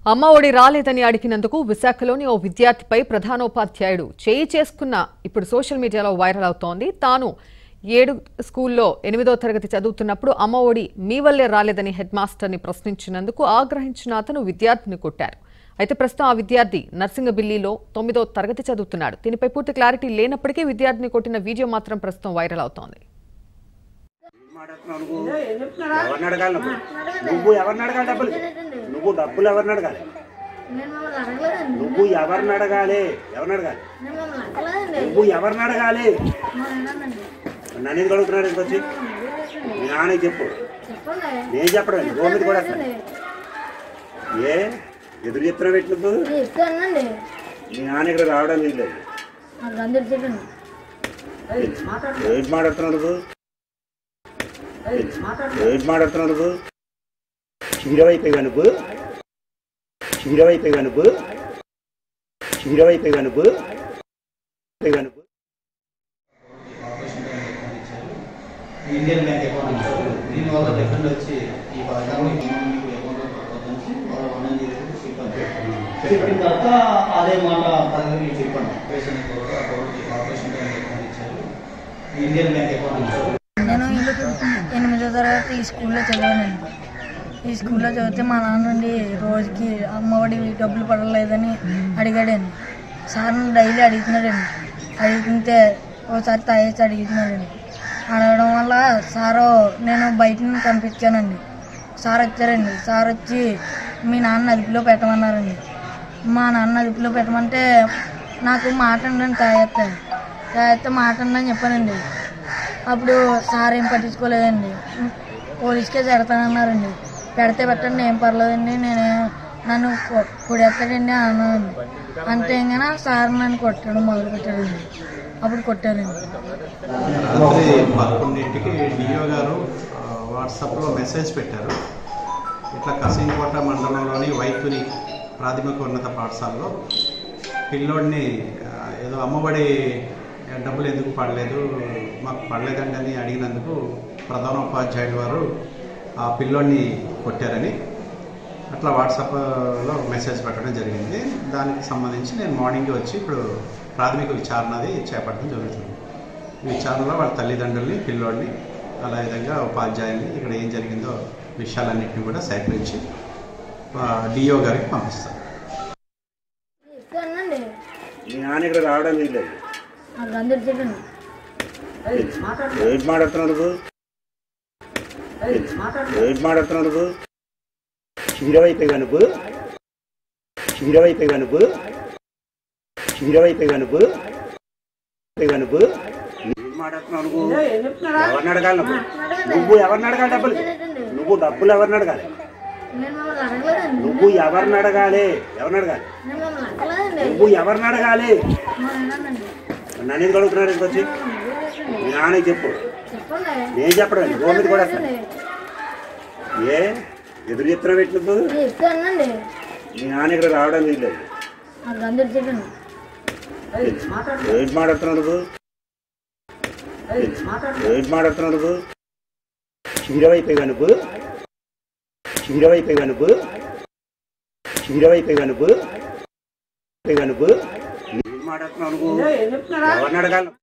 అమ్మ ఒడి రాలేదని అడిగినందుకు విశాఖలోని ఓ విద్యార్థిపై ప్రధానోపాధ్యాయుడు చేయి చేసుకున్న ఇప్పుడు సోషల్ మీడియాలో వైరల్ అవుతోంది తాను ఏడు స్కూల్లో ఎనిమిదో తరగతి చదువుతున్నప్పుడు అమ్మ ఒడి మీ వల్లే రాలేదని హెడ్ మాస్టర్ని ప్రశ్నించినందుకు ఆగ్రహించిన అతను విద్యార్థిని కొట్టారు అయితే ప్రస్తుతం ఆ విద్యార్థి నర్సింగబిల్లిలో తొమ్మిదో తరగతి చదువుతున్నాడు దీనిపై పూర్తి క్లారిటీ లేనప్పటికీ విద్యార్థిని కొట్టిన వీడియో మాత్రం ప్రస్తుతం వైరల్ అవుతోంది మాట్లాడుతున్నావు నువ్వు ఎవరిని అడగాలి నువ్వు నువ్వు ఎవరిని అడగాలి డబ్బులు నువ్వు డబ్బులు ఎవరిని అడగాలి నేను మమ్మల్ని అడగలేదండి నువ్వు ఎవరిని అడగాలి ఎవరిని అడగాలి నేను మమ్మల్ని అడగలేదండి నువ్వు ఎవరిని అడగాలి మా నాన్నండి నన్ను ఎందుకు అడుగుతున్నాడు ఇంత వచ్చి మీ నాన్నకి చెప్పు చెప్పండి నేను చెప్పడం ఏంటి? గోవింద్ కూడా అసలు. చెప్పండి. ఏ ఎదురు చెప్తున్నా పెట్టి నువ్వు నేను చెప్తానండి మీ నాన్న ఇక్కడ రావడం లేదు నాకు అందరు చెప్పండి ఏంటి మాట్లాడుతున్నావు నువ్వు ఏంటి మాట్లాడుతున్నావు నువ్వు హీరో అయిపోయి నువ్వు హీరో అయిపోయి నువ్వు హీరో అయిపోయి నువ్వు అయిపోయి నువ్వు ఇండియన్ బ్యాంక్ అకౌంట్ ఇచ్చారు దీనివల్ల రిఫండ్ వచ్చి ఈ పథకాన్ని మీకు అకౌంట్లో పడుతుంది వాళ్ళు వన్ చేసి చెప్పాను చెప్పిన తర్వాత అదే మాట పథకానికి చెప్పాను ఆపరేషన్ కోడ్ ఆ కోడ్కి ఆపరేషన్ బ్యాంక్ అకౌంట్ ఇచ్చారు ఇండియన్ బ్యాంక్ అకౌంట్ ఇచ్చారు నేను ఎనిమిదో తరగతి ఈ స్కూల్లో చదివానండి ఈ స్కూల్లో చదివితే మా నాన్న నుండి రోజుకి అమ్మఒడి డబ్బులు పడలేదని అడిగాడండి సార్ని డైలీ అడుగుతున్నాడండి అడిగితే ఓసారి తాగేసి అడుగుతున్నాడండి అడగడం వల్ల సారు నేను బయట నుండి పంపించానండి సార్ వచ్చారండి సార్ వచ్చి మీ నాన్న అదుపులో పెట్టమన్నారండి మా నాన్న అదుపులో పెట్టమంటే నాకు మాట ఉండని తాగేస్తాను తాగేస్తే మాట ఉండని చెప్పానండి అప్పుడు సార్ ఏం పట్టించుకోలేదండి పోలీస్కే పెడతానన్నారండి పెడితే పెట్టండి ఏం పర్లేదండి నేను నన్ను కొ- కొడేస్తాడండి అన్నానండి అంతే ఇంకా సార్ నన్ను కొట్టడం మొదలు పెట్టాడండి అప్పుడు కొట్టారండి రాత్రి పదకొండింటికి డిఓ గారు ఆ, వాట్సాప్లో మెసేజ్ పెట్టారు ఇట్లా కసింకోట మండలంలోని వైపుని ప్రాథమిక ఉన్నత పాఠశాలలో పిల్లోడిని ఆ, ఏదో అమ్మఒడి డబ్బులు ఎందుకు పడలేదు మాకు పడలేదండి అని అడిగినందుకు ప్రధానోపాధ్యాయుడు వారు ఆ పిల్లోడిని కొట్టారని అట్లా వాట్సాప్లో మెసేజ్ పెట్టడం జరిగింది దానికి సంబంధించి నేను మార్నింగ్ వచ్చి ఇప్పుడు ప్రాథమిక విచారణ అది చేపట్టడం జరుగుతుంది ఈ విచారణలో వాళ్ళ తల్లిదండ్రుల్ని పిల్లోడిని అలా విధంగా ఉపాధ్యాయుల్ని ఇక్కడ ఏం జరిగిందో విషయాలన్నింటినీ కూడా సేకరించి డిఓ గారికి పంపిస్తాను చెప్తానండి మీ నాన్న ఇక్కడ రావడం లేదు నాకు అందరు చెప్పండి ఏంటి మాట్లాడుతున్నావు నువ్వు ఏంటి మాట్లాడుతున్నావు నువ్వు హీరో అయిపోయి నువ్వు హీరో అయిపోయి నువ్వు హీరో అయిపోయి నువ్వు అయిపోయి నువ్వు ఏం మాట్లాడుతున్నావు నువ్వు ఎవరిని అడగాలి నువ్వు నువ్వు ఎవరిని అడగాలి డబ్బులు నువ్వు డబ్బులు ఎవరిని అడగాలి నేను మమ్మల్ని అడగలేదండి నువ్వు ఎవరిని అడగాలి ఎవరిని అడగాలి నేను మమ్మల్ని అడగలేదండి నువ్వు ఎవరిని అడగాలి మా నాన్నండి నన్ను ఎందుకు అడుగుతున్నాడు ఇంత వచ్చి మీ నాన్నకి చెప్పు చెప్పండి నేను చెప్పడం ఏంటి? గోవింద్ కూడా అసలు. చెప్పండి. ఏ ఎదురు చెప్తున్నా పెట్టి నువ్వు నేను చెప్తానండి మీ నాన్న ఇక్కడ రావడం లేదు నాకు అందరు చెప్పండి ఏంటి మాట్లాడుతున్నావు నువ్వు ఏంటి మాట్లాడుతున్నావు నువ్వు హీరో అయిపోయి నువ్వు హీరో అయిపోయి నువ్వు హీరో అయిపోయి నువ్వు అయిపోయి నువ్వు ఏం మాట్లాడుతున్నావు నువ్వు ఎవరిని అడగాలి